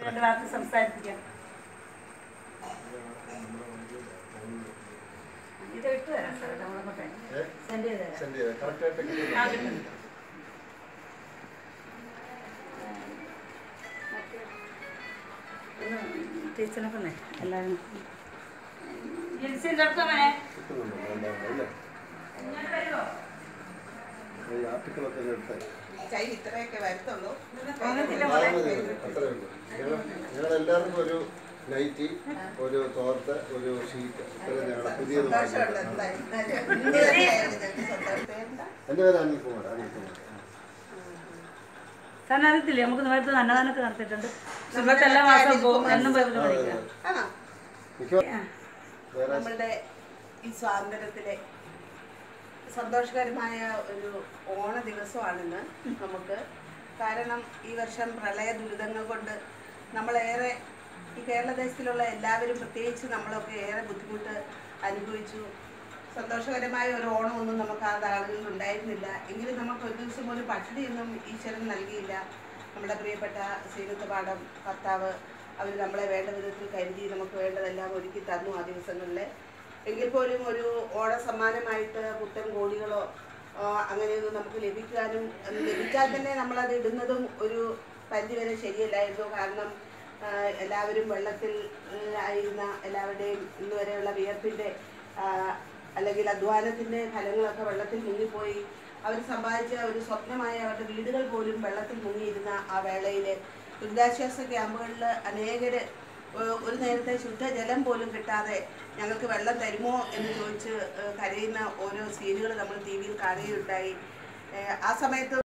രണ്ട് വാക്ക് സംസാരിപ്പിക്കാം ഇത് ഇട്ട് തരാം സാർ നമ്മളങ്ങോട്ടെ സെൻഡ് ചെയ്ത് തരാം സെൻഡ് ചെയ്ത് കറക്റ്റായിട്ട് ആ, കിട്ടും. ഒന്ന് ടീച്ചറിനെ കൊണ്ടേ എല്ലാവരും ജിൻസിൻ്റെ അടുത്ത് മോനെ കിട്ടുന്നുണ്ടോ വേണ്ട അല്ലേ ഇങ്ങോട്ട് വരുമോ ഈ ആർട്ടിക്കിളൊക്കെ എടുത്തേ കയ്യിൽ ഇത്രയൊക്കെ വരുത്തുള്ളൂ തോന്നത്തില്ല മോളെ അത്രേ ഉള്ളൂ ഞങ്ങൾ ഞങ്ങൾ എല്ലാവർക്കും ഒരു നൈറ്റി ഒരു തോർത്ത് ഒരു ഷീറ്റ് ഇത്രയും ഞങ്ങൾ പുതിയത് സന്തോഷമുണ്ട് വാങ്ങിയിട്ടുണ്ട്. എന്തായാലും ഇന്ന് തന്നെയായിരുന്നു ഞങ്ങൾക്ക് സന്തോഷം എന്താ എൻ്റെ പേര് അനിൽകുമാർ അനിൽകുമാർ സാറിന് അറിയത്തില്ലേ നമുക്ക് നേരത്തെ അന്നദാനമൊക്കെ നടത്തിയിട്ടുണ്ട് സുഖത്ത് എല്ലാ മാസവും പോകും എന്നും പോയി പഠിക്കാം ആണോ മിക്കവാറും വേറെ നമ്മളുടെ ഈ സ്വാതന്ത്ര്യത്തിലെ സന്തോഷകരമായ ഒരു ഓണ ദിവസമാണിന്ന് നമുക്ക് കാരണം ഈ വർഷം പ്രളയ ദുരിതങ്ങൾ കൊണ്ട് നമ്മളേറെ ഈ കേരളദേശത്തിലുള്ള എല്ലാവരും പ്രത്യേകിച്ച് നമ്മളൊക്കെ ഏറെ ബുദ്ധിമുട്ട് അനുഭവിച്ചു സന്തോഷകരമായ ഒരു ഓണമൊന്നും നമുക്ക് ആ നാളുകളിൽ ഉണ്ടായിരുന്നില്ല എങ്കിലും നമുക്ക് ഒരു ദിവസം ഒരു പട്ടിണിയൊന്നും ഈശ്വരൻ നൽകിയില്ല നമ്മുടെ പ്രിയപ്പെട്ട ശ്രീനത്ത് പാടം ഭർത്താവ് അവർ നമ്മളെ വേണ്ട വിധത്തിൽ കരുതി നമുക്ക് വേണ്ടതെല്ലാം ഒരുക്കി തന്നു ആ ദിവസങ്ങളിൽ എങ്കിൽ പോലും ഒരു ഓണ സമ്മാനമായിട്ട് പുത്തൻ കോടികളോ ആ, അങ്ങനെയൊന്നും നമുക്ക് ലഭിക്കാനും അത് ലഭിച്ചാൽ തന്നെ നമ്മളത് ഇടുന്നതും ഒരു പരിധിവരെ ശരിയല്ലായിരുന്നു കാരണം ആ, എല്ലാവരും വെള്ളത്തിൽ ആ, ആയിരുന്ന എല്ലാവരുടെയും ഇന്ന് വരെയുള്ള വിയർപ്പിൻ്റെ ആ, അല്ലെങ്കിൽ അധ്വാനത്തിൻ്റെ ഫലങ്ങളൊക്കെ വെള്ളത്തിൽ മുങ്ങിപ്പോയി അവർ സമ്പാദിച്ച ഒരു സ്വപ്നമായ അവരുടെ വീടുകൾ പോലും വെള്ളത്തിൽ മുങ്ങിയിരുന്ന ആ വേളയിൽ ദുരിതാശ്വാസ ക്യാമ്പുകളിൽ അനേകർ ഒരു നേരത്തെ ശുദ്ധജലം പോലും കിട്ടാതെ ഞങ്ങൾക്ക് വെള്ളം തരുമോ എന്ന് ചോദിച്ച് ഏഹ് കരയുന്ന ഓരോ സീനുകൾ നമ്മൾ ടി വിയിൽ കാണുകയുണ്ടായി ഏഹ് ആ സമയത്ത്